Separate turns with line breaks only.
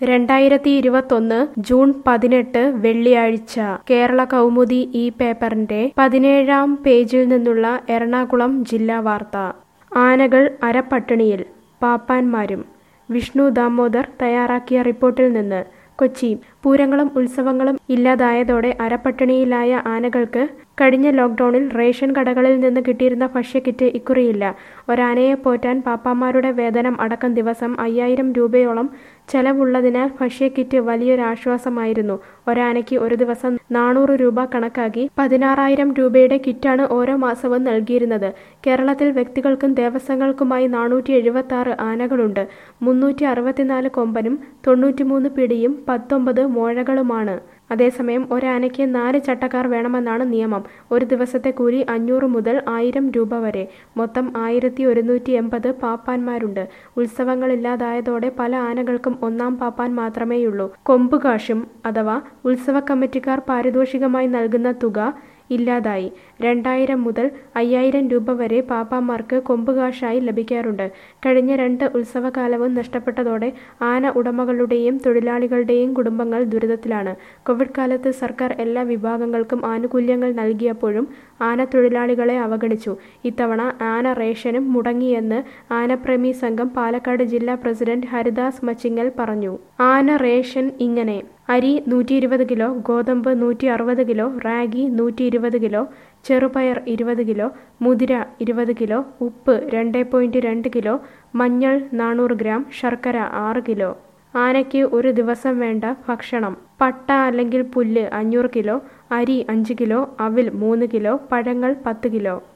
രണ്ടായിരത്തി ഇരുപത്തൊന്ന് ജൂൺ പതിനെട്ട് വെള്ളിയാഴ്ച കേരള കൗമുദി ഈ പേപ്പറിന്റെ പതിനേഴാം പേജിൽ നിന്നുള്ള എറണാകുളം ജില്ലാ വാർത്ത ആനകൾ അരപ്പട്ടിണിയിൽ പാപ്പാന്മാരും വിഷ്ണു ദാമോദർ തയ്യാറാക്കിയ റിപ്പോർട്ടിൽ നിന്ന് കൊച്ചി പൂരങ്ങളും ഉത്സവങ്ങളും ഇല്ലാതായതോടെ അരപ്പട്ടിണിയിലായ ആനകൾക്ക് കഴിഞ്ഞ ലോക്ക്ഡൌണിൽ റേഷൻ കടകളിൽ നിന്ന് കിട്ടിയിരുന്ന ഭക്ഷ്യക്കിറ്റ് ഇക്കുറിയില്ല ഒരാനയെ പോറ്റാൻ പാപ്പാമാരുടെ വേതനം അടക്കം ദിവസം അയ്യായിരം രൂപയോളം ചെലവുള്ളതിനാൽ ഭക്ഷ്യക്കിറ്റ് വലിയൊരാശ്വാസമായിരുന്നു ഒരാനയ്ക്ക് ഒരു ദിവസം നാനൂറ് രൂപ കണക്കാക്കി പതിനാറായിരം രൂപയുടെ കിറ്റാണ് ഓരോ മാസവും നൽകിയിരുന്നത് കേരളത്തിൽ വ്യക്തികൾക്കും ദേവസ്വങ്ങൾക്കുമായി നാനൂറ്റി എഴുപത്തി ആറ് ആനകളുണ്ട് മുന്നൂറ്റി അറുപത്തിനാല് കൊമ്പനും തൊണ്ണൂറ്റിമൂന്ന് പിടിയും പത്തൊമ്പത് മോഴകളുമാണ് അതേസമയം ഒരാനയ്ക്ക് നാല് ചട്ടക്കാർ വേണമെന്നാണ് നിയമം ഒരു ദിവസത്തെ കൂലി അഞ്ഞൂറ് മുതൽ ആയിരം രൂപ വരെ മൊത്തം ആയിരത്തി ഒരുന്നൂറ്റി എൺപത് പാപ്പാന്മാരുണ്ട് ഉത്സവങ്ങളില്ലാതായതോടെ പല ആനകൾക്കും ഒന്നാം പാപ്പാൻ മാത്രമേയുള്ളൂ കൊമ്പുകാശും അഥവാ ഉത്സവ കമ്മിറ്റിക്കാർ പാരിതോഷികമായി നൽകുന്ന തുക ഇല്ലാതായി രണ്ടായിരം മുതൽ അയ്യായിരം രൂപ വരെ പാപ്പാമാർക്ക് കൊമ്പുകാശായി ലഭിക്കാറുണ്ട് കഴിഞ്ഞ രണ്ട് ഉത്സവകാലവും നഷ്ടപ്പെട്ടതോടെ ആന ഉടമകളുടെയും തൊഴിലാളികളുടെയും കുടുംബങ്ങൾ ദുരിതത്തിലാണ് കോവിഡ് കാലത്ത് സർക്കാർ എല്ലാ വിഭാഗങ്ങൾക്കും ആനുകൂല്യങ്ങൾ നൽകിയപ്പോഴും ആന തൊഴിലാളികളെ അവഗണിച്ചു ഇത്തവണ ആന റേഷനും മുടങ്ങിയെന്ന് ആനപ്രേമി സംഘം പാലക്കാട് ജില്ലാ പ്രസിഡന്റ് ഹരിദാസ് മച്ചിങ്ങൽ പറഞ്ഞു ആന റേഷൻ ഇങ്ങനെ അരി നൂറ്റി ഇരുപത് കിലോ ഗോതമ്പ് നൂറ്റി അറുപത് കിലോ റാഗി നൂറ്റി ഇരുപത് കിലോ ചെറുപയർ ഇരുപത് കിലോ മുതിര ഇരുപത് കിലോ ഉപ്പ് രണ്ട് പോയിന്റ് രണ്ട് കിലോ മഞ്ഞൾ നാനൂറ് ഗ്രാം ശർക്കര ആറ് കിലോ ആനയ്ക്ക് ഒരു ദിവസം വേണ്ട ഭക്ഷണം പട്ട അല്ലെങ്കിൽ പുല്ല് അഞ്ഞൂറ് കിലോ അരി അഞ്ച് കിലോ അവിൽ മൂന്ന് കിലോ പഴങ്ങൾ പത്ത് കിലോ